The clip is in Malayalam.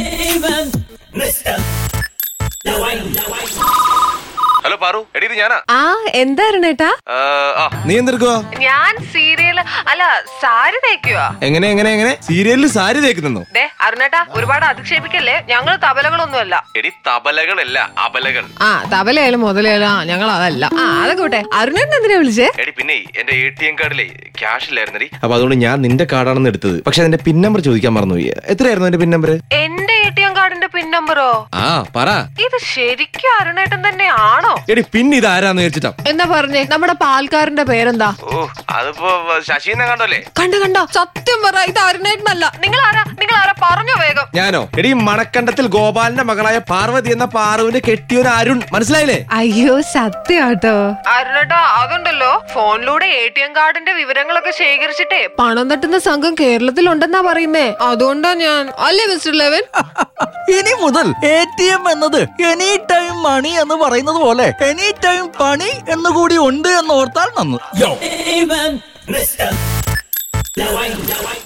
ഹലോ പാറു എടി ഇത് ഞാനാ ആ എന്തായിരുന്നു ഏട്ടാ ആ, ആ നീ എന്തെടുക്കുവാ ഞാൻ സീരിയല് അല്ല സാരി തേക്കുവാ എങ്ങനെ എങ്ങനെ എങ്ങനെ സീരിയലിൽ സാരി തേക്കുന്നു ദേ അരുണേട്ടാ ഒരുപാട് അധിക്ഷേപിക്കല്ലേ ഞങ്ങൾ തബലകളൊന്നുമല്ല എടി തബലകളല്ല അബലകൾ ആ തബലയായാലും മുതലായാലും ആ ഞങ്ങൾ അതല്ല ആ അതൊക്കെ വിട്ടെ അരുണേട്ടൻ എന്തിനാ വിളിച്ചേ എടി പിന്നെ എന്റെ എ ടി എം കാർഡിലെ ക്യാഷ് ഇല്ലായിരുന്നടി അപ്പൊ അതുകൊണ്ട് ഞാൻ നിന്റെ കാർഡാണെന്ന് എടുത്തത് പക്ഷെ അതിന്റെ പിൻ നമ്പർ ചോദിക്കാൻ മറന്നുപോയി എത്രയായിരുന്നു അതിന്റെ പിൻ നമ്പർ എന്റെ എ ടി എം കാർഡിന്റെ പിൻ നമ്പറോ ആ പറ ഇത് ശരിക്കും അരുണേട്ടൻ തന്നെയാണോ എടി പിൻ ഇത് ആരാന്ന് വിചാരിച്ചിട്ടാ എന്താ പറഞ്ഞേ നമ്മുടെ പാൽക്കാരന്റെ പേരെന്താ ഓ അതിപ്പോ ശശീനെ കണ്ടല്ലേ കണ്ട കണ്ട സത്യം പറ ഇത് അരുണേട്ടനല്ല നിങ്ങൾ ആരാ നിങ്ങൾ ആരാ പറഞ്ഞോ വേഗം ഞാനോ എടി മണക്കണ്ടത്തിൽ ഗോപാലിന്റെ മകളായ പാർവതി എന്ന പാറുവിന്റെ കെട്ടിയൊരു അരുൺ മനസ്സിലായില്ലേ അയ്യോ സത്യാട്ടോ അരുണേട്ടാ അതുണ്ടല്ലോ ഫോണിലൂടെ എ ടി എം കാർഡിന്റെ വിവരങ്ങളൊക്കെ ശേഖരിച്ചിട്ടേ പണം തട്ടുന്ന സംഘം കേരളത്തിലുണ്ടെന്നാ പറയുന്നേ അതുകൊണ്ടാ ഞാൻ അല്ലേ മിസ്റ്റർ ലെവൻ ഇനി മുതൽ എ ടി എം എന്നത് എനി ടൈം മണി എന്ന് പറയുന്നത് പോലെ എനി ടൈം പണി എന്നുകൂടി ഉണ്ട് എന്ന് ഓർത്താൽ നന്ന് Even Mr. Lewin.